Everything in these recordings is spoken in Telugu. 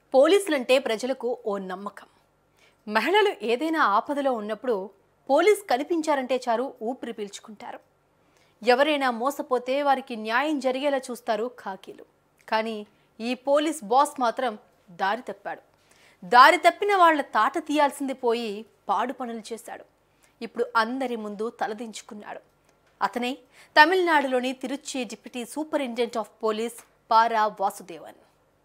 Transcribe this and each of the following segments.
పోలీసులంటే ప్రజలకు ఓ నమ్మకం మహిళలు ఏదైనా ఆపదలో ఉన్నప్పుడు పోలీస్ కనిపించారంటే చాలు ఊపిరి పీల్చుకుంటారు ఎవరైనా మోసపోతే వారికి న్యాయం జరిగేలా చూస్తారు ఖాకీలు కానీ ఈ పోలీస్ బాస్ మాత్రం దారి తప్పాడు దారి తప్పిన వాళ్ళ తాట తీయాల్సింది పోయి పాడు పనులు చేశాడు ఇప్పుడు అందరి ముందు తలదించుకున్నాడు అతనే తమిళనాడులోని Tiruchi deputy superintendent of police Para Vasudevan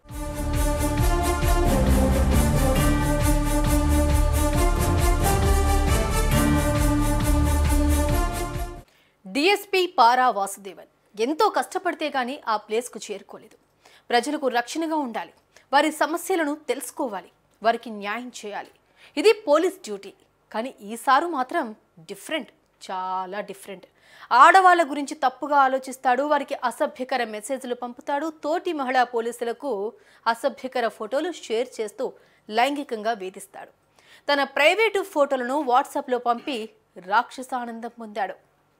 DSP Para Vasudevan ఎంతో కష్టపడితే గానీ ఆ ప్లేస్కు చేరుకోలేదు ప్రజలకు రక్షణగా ఉండాలి వారి సమస్యలను తెలుసుకోవాలి వారికి న్యాయం చేయాలి ఇది పోలీస్ డ్యూటీ కానీ ఈసారు మాత్రం డిఫరెంట్ చాలా డిఫరెంట్ ఆడవాళ్ళ గురించి తప్పుగా ఆలోచిస్తాడు వారికి అసభ్యకర మెసేజ్లు పంపుతాడు తోటి మహిళా పోలీసులకు అసభ్యకర ఫోటోలు షేర్ చేస్తూ లైంగికంగా వేధిస్తాడు తన ప్రైవేటు ఫోటోలను వాట్సాప్లో పంపి రాక్షసానందం పొందాడు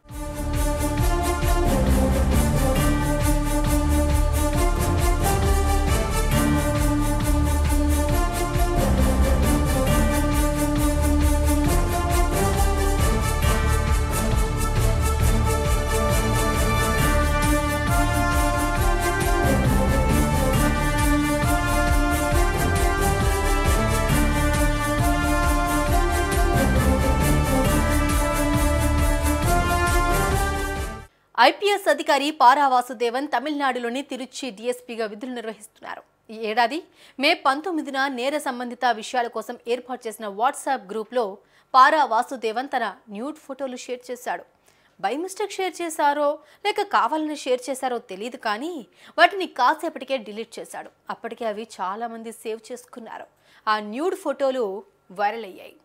ఐపీఎస్ అధికారి పారా వాసుదేవన్ తమిళనాడులోని తిరుచి డీఎస్పీగా విధులు నిర్వహిస్తున్నారు ఈ ఏడాది మే పంతొమ్మిదిన నేర సంబంధిత విషయాల కోసం ఏర్పాటు చేసిన వాట్సాప్ గ్రూప్లో పారా వాసుదేవన్ తన న్యూడ్ ఫోటోలు షేర్ చేశాడు బై మిస్టేక్ షేర్ చేశారో లేక కావాలని షేర్ చేశారో తెలియదు కానీ వాటిని కాసేపటికే డిలీట్ చేశాడు అప్పటికే అవి చాలా మంది సేవ్ చేసుకున్నారు ఆ న్యూడ్ ఫోటోలు వైరల్ అయ్యాయి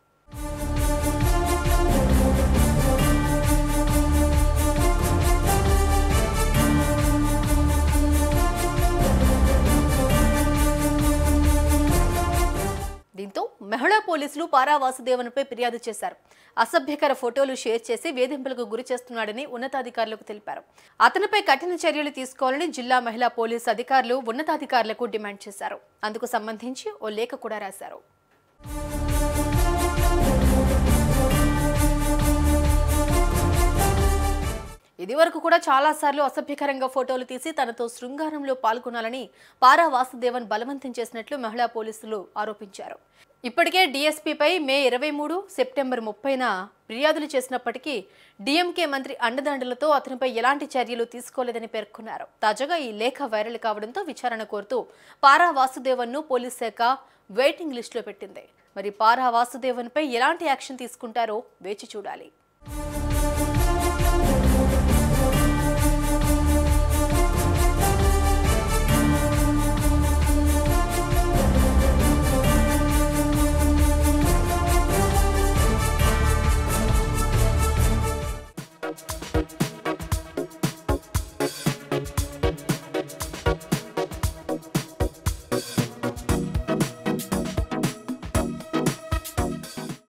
దీంతో మహిళా పోలీసులు పారా వాసుదేవన్పై ఫిర్యాదు చేశారు అసభ్యకర ఫోటోలు షేర్ చేసి వేధింపులకు గురి చేస్తున్నాడని ఉన్నతాధికారులకు తెలిపారు అతనిపై కఠిన చర్యలు తీసుకోవాలని జిల్లా మహిళా పోలీసు అధికారులు ఉన్నతాధికారులకు డిమాండ్ చేశారు అందుకు సంబంధించి ఓ లేఖ కూడా రాశారు ఇదివరకు కూడా చాలాసార్లు అసభ్యకరంగా ఫోటోలు తీసి తనతో శృంగారంలో పాల్గొనాలని పారా వాసుదేవన్ బలవంతం చేసినట్లు మహిళా పోలీసులు ఆరోపించారు ఇప్పటికే డీఎస్పీపై మే ఇరవై మూడు సెప్టెంబర్ ముప్పైన ఫిర్యాదులు చేసినప్పటికీ డీఎంకే మంత్రి అండదండలతో అతనిపై ఎలాంటి చర్యలు తీసుకోలేదని పేర్కొన్నారు తాజాగా ఈ లేఖ వైరల్ కావడంతో విచారణ కోరుతూ పారా వాసుదేవన్ను పోలీస్ శాఖ వెయిటింగ్ లిస్టులో పెట్టింది మరి పారా వాసుదేవన్పై ఎలాంటి యాక్షన్ తీసుకుంటారో వేచి చూడాలి